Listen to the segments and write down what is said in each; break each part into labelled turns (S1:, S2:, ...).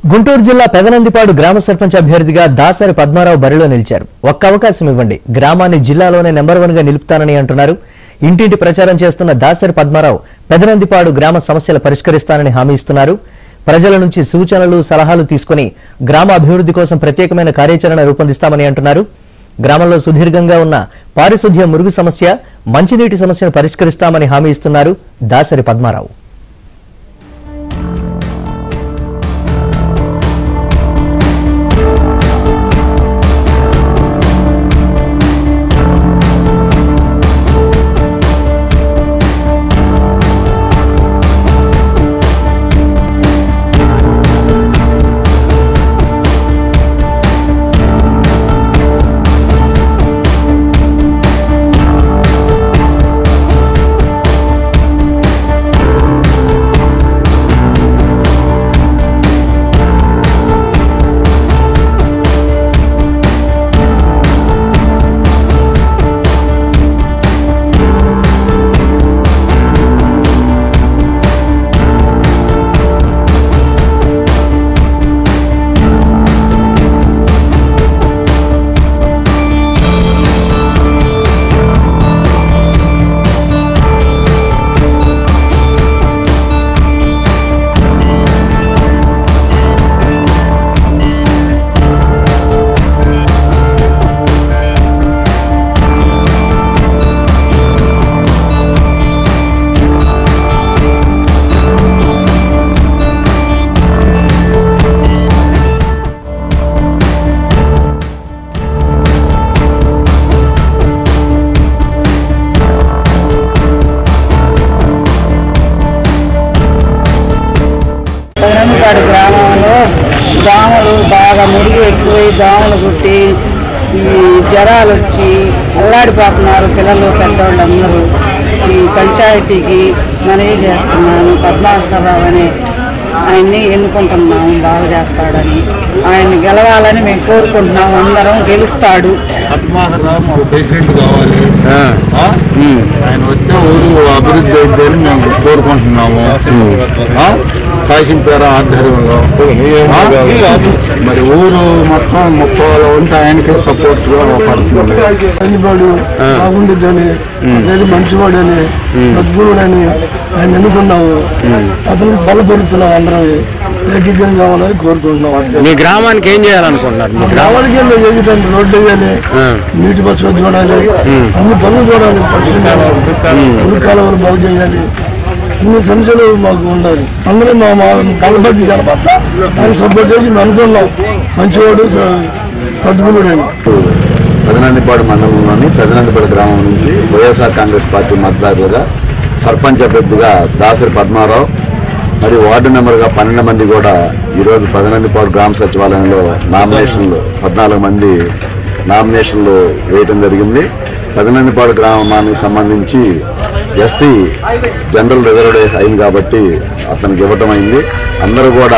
S1: గుంటూరు జిల్లా పెదనందిపాడు గ్రామ సర్పంచ్ అభ్యర్థిగా దాసరి పద్మారావు బరిలో నిలిచారు ఒక్క అవకాశం ఇవ్వండి గ్రామాన్ని జిల్లాలోనే నెంబర్ వన్ గా నిలుపుతానని అంటున్నారు ఇంటింటి ప్రచారం చేస్తున్న దాసరి పద్మారావు పెదనందిపాడు గ్రామ సమస్యలు పరిష్కరిస్తానని హామీ ఇస్తున్నారు ప్రజల నుంచి సూచనలు సలహాలు తీసుకుని గ్రామ అభివృద్ధి కోసం ప్రత్యేకమైన కార్యాచరణ రూపొందిస్తామని అంటున్నారు గ్రామంలో సుదీర్ఘంగా ఉన్న పారిశుధ్య మురుగు సమస్య మంచినీటి సమస్యను పరిష్కరిస్తామని హామీ ఇస్తున్నారు దాసరి పద్మారావు
S2: పైనపాడు గ్రామంలో దోమలు బాగా మురుగు ఎక్కువై దోమలు కుట్టి ఈ జ్వరాలు వచ్చి అల్లాడిపోతున్నారు పిల్లలు పెద్దవాళ్ళు అందరూ ఈ పంచాయతీకి మనవి చేస్తున్నాను పద్మాకరరావు అని ఆయన్ని ఎన్నుకుంటున్నాము బాగా చేస్తాడని ఆయన్ని గెలవాలని మేము కోరుకుంటున్నాము అందరం గెలుస్తాడు
S3: పద్మాకర్రావు మాకు ప్రెసిడెంట్ కావాలి ఆ? ఆయన వస్తే ఊరు అభివృద్ధి అయిద్దని మేము కోరుకుంటున్నాము ఆ? కాశీంపేర ఆధ్వర్యంలో ఆ? మరి ఊరు మొత్తం ముప్పైలో ఉంటే ఆయనకే సపోర్ట్ గా పడుతుంది
S4: మంచివాడు బాగుండిద్దని అతనికి మంచివాడని సద్గురుడని ఆయన ఎన్నుకున్నాము అతనికి బలపరుస్తున్నాం అందరం ఏకీకరణ కావాలని కోరుకుంటున్నాం
S5: మీ గ్రామానికి ఏం చేయాలనుకుంటున్నారు మీ గ్రామం
S4: రావడానికి ఏదంటే రోడ్డు వేయాలి నీటి బస్సులు చూడాలి అన్ని పనులు చూడాలి పరిశుభ్రంగా ఉరుకాలను బాగు చేయాలి అన్ని సమస్యలు మాకు ఉండాలి అందరూ మా మా బలపరిచారు పట్ల ఆయన సపోర్ట్ చేసి మేము అనుకున్నాం మంచివాడు సద్గురుడని
S3: పెదనందిపాడు మండలంలోని పెదనందిపాడు గ్రామం నుంచి వైఎస్ఆర్ కాంగ్రెస్ పార్టీ మద్దతుగా సర్పంచ్ అభ్యర్థిగా దాసరి పద్మారావు మరియు వార్డు మెంబర్గా పన్నెండు మంది కూడా ఈరోజు పెదనందిపాడు గ్రామ సచివాలయంలో నామినేషన్లు పద్నాలుగు మంది నామినేషన్లు వేయటం జరిగింది పెదనందిపాడు గ్రామానికి సంబంధించి ఎస్సీ జనరల్ రిజర్వ్డ్ అయింది కాబట్టి అతనికి ఇవ్వటం అయింది అందరూ కూడా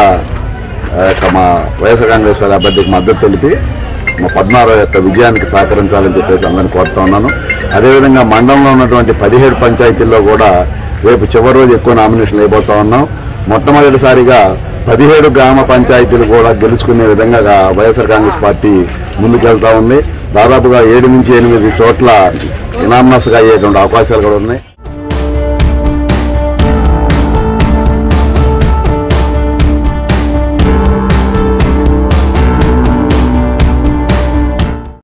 S3: ఆ యొక్క మా వైఎస్ఆర్ కాంగ్రెస్ పార్టీ అభ్యర్థికి మద్దతు తెలిపి మా పద్మారావు యొక్క విజయానికి సహకరించాలని చెప్పేసి అందరిని కోరుతా ఉన్నాను అదేవిధంగా మండలంలో ఉన్నటువంటి పదిహేడు పంచాయతీల్లో కూడా రేపు చివరి రోజు ఎక్కువ నామినేషన్లు అయిపోతా ఉన్నాం మొట్టమొదటిసారిగా పదిహేడు గ్రామ పంచాయతీలు కూడా గెలుచుకునే విధంగా వైఎస్ఆర్ కాంగ్రెస్ పార్టీ ముందుకెళ్తా ఉంది దాదాపుగా ఏడు నుంచి ఎనిమిది చోట్ల ఇనామనస్గా అయ్యేటువంటి అవకాశాలు కూడా ఉన్నాయి